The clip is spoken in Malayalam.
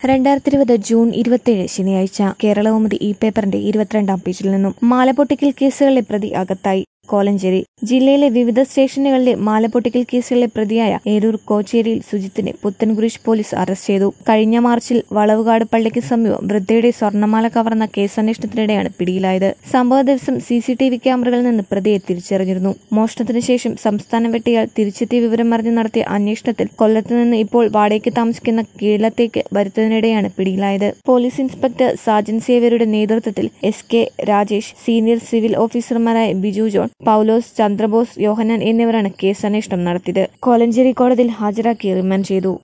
രണ്ടായിരത്തി ഇരുപത് ജൂൺ ഇരുപത്തിയേഴ് ശനിയാഴ്ച കേരളകൗമുദി ഈ പേപ്പറിന്റെ ഇരുപത്തിരണ്ടാം പേജിൽ നിന്നും മാലപ്പൊട്ടിക്കൽ കേസുകളിലെ പ്രതി അകത്തായി കോലഞ്ചേരി ജില്ലയിലെ വിവിധ സ്റ്റേഷനുകളിലെ മാലപ്പൊട്ടിക്കൽ കേസുകളിലെ പ്രതിയായ ഏരൂർ കോച്ചേരിയിൽ സുജിത്തിനെ പുത്തൻകുരിശ് പോലീസ് അറസ്റ്റ് ചെയ്തു കഴിഞ്ഞ മാർച്ചിൽ വളവുകാട് പള്ളിക്ക് സമീപം വൃദ്ധയുടെ സ്വർണ്ണമാല കവർന്ന കേസന്വേഷണത്തിനിടെയാണ് പിടിയിലായത് സംഭവ ദിവസം സി സി ടി വി ക്യാമറകളിൽ നിന്ന് പ്രതിയെ തിരിച്ചറിഞ്ഞിരുന്നു മോഷണത്തിന് ശേഷം സംസ്ഥാനം വെട്ടിയാൽ തിരിച്ചെത്തിയ വിവരം അറിഞ്ഞ് നടത്തിയ അന്വേഷണത്തിൽ കൊല്ലത്ത് നിന്ന് ഇപ്പോൾ വാടകയ്ക്ക് താമസിക്കുന്ന കീഴത്തേക്ക് വരുന്നതിനിടെയാണ് പിടിയിലായത് പോലീസ് ഇൻസ്പെക്ടർ സാജൻ സേവ്യരുടെ നേതൃത്വത്തിൽ S K Rajesh senior civil ഓഫീസർമാരായ ബിജു ജോൺ പൗലോസ് ചന്ദ്രബോസ് യോഹനാൻ എന്നിവരാണ് കേസ് അന്വേഷണം നടത്തിയത് കോലഞ്ചേരി കോടതിയിൽ ഹാജരാക്കി റിമാൻഡ് ചെയ്തു